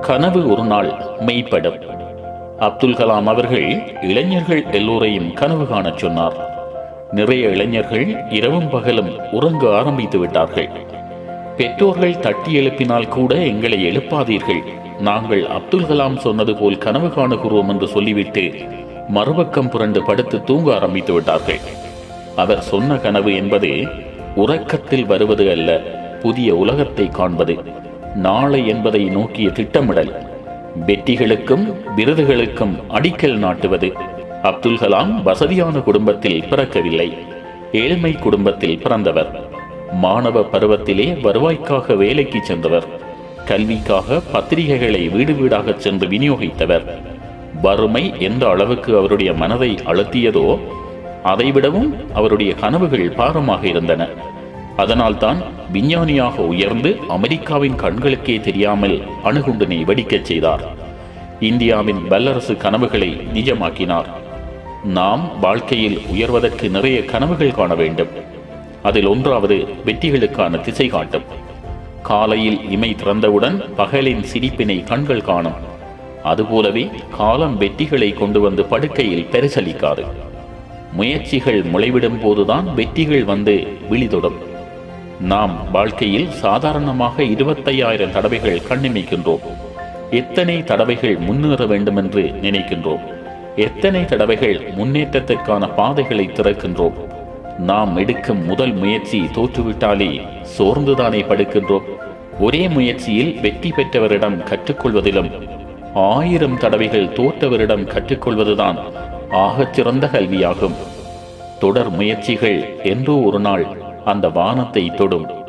கனவு ஒரு நாள் மெய்ப்படும் அப்துல் கலாம் அவர்கள் இளைஞர்கள் எல்லோரையும் கனவு காணச் சொன்னார் நிறைய இளைஞர்கள் இரவும் பகலும் உறங்க ஆரம்பித்து விட்டார்கள் பெற்றோர்கள் தட்டி எழுப்பினால் கூட எங்களை எழுப்பாதீர்கள் நாங்கள் அப்துல் கலாம் சொன்னது போல் கனவு காணுகிறோம் என்று சொல்லிவிட்டு மறுபக்கம் புரண்டு படுத்து தூங்க ஆரம்பித்து விட்டார்கள் அவர் சொன்ன கனவு என்பது உறக்கத்தில் வருவது அல்ல புதிய உலகத்தை காண்பது நாளை என்பதை நோக்கிய திட்டமிடல் வெற்றிகளுக்கும் விருதுகளுக்கும் அடிக்கல் நாட்டுவது அப்துல் கலாம் வசதியான குடும்பத்தில் பிறக்கவில்லை ஏழ்மை குடும்பத்தில் பிறந்தவர் மாணவ பருவத்திலே வருவாய்க்காக வேலைக்கு சென்றவர் கல்விக்காக பத்திரிகைகளை வீடு வீடாக சென்று விநியோகித்தவர் வறுமை எந்த அளவுக்கு அவருடைய மனதை அழுத்தியதோ அதைவிடவும் அவருடைய கனவுகள் பாரமாக இருந்தன அதனால்தான் விஞ்ஞானியாக உயர்ந்து அமெரிக்காவின் கண்களுக்கே தெரியாமல் அணுகுண்டனை வெடிக்கச் செய்தார் இந்தியாவின் வல்லரசு கனவுகளை நிஜமாக்கினார் நாம் வாழ்க்கையில் உயர்வதற்கு நிறைய கனவுகள் காண வேண்டும் அதில் ஒன்றாவது வெற்றிகளுக்கான திசை காட்டும் காலையில் இமை திறந்தவுடன் பகலின் சிரிப்பினை கண்கள் காணும் அதுபோலவே காலம் வெற்றிகளை கொண்டு வந்து படுக்கையில் பரிசலிக்காது முயற்சிகள் முளைவிடும் போதுதான் வெற்றிகள் வந்து விழிதொடும் நாம் வாழ்க்கையில் சாதாரணமாக இருபத்தையாயிரம் தடவைகள் கண்ணிமைக்கின்றோம் எத்தனை தடவைகள் முன்னேற வேண்டும் என்று நினைக்கின்றோம் எத்தனை தடவைகள் முன்னேற்றத்திற்கான பாதைகளை திறக்கின்றோம் நாம் எடுக்கும் முதல் முயற்சி தோற்றுவிட்டாலே சோர்ந்துதானே படுக்கின்றோம் ஒரே முயற்சியில் வெற்றி பெற்றவரிடம் கற்றுக்கொள்வதிலும் ஆயிரம் தடவைகள் தோற்றவரிடம் கற்றுக்கொள்வதுதான் ஆகச் சிறந்த கல்வியாகும் தொடர் முயற்சிகள் என்றோ ஒரு நாள் அந்த வானத்தை தொடும்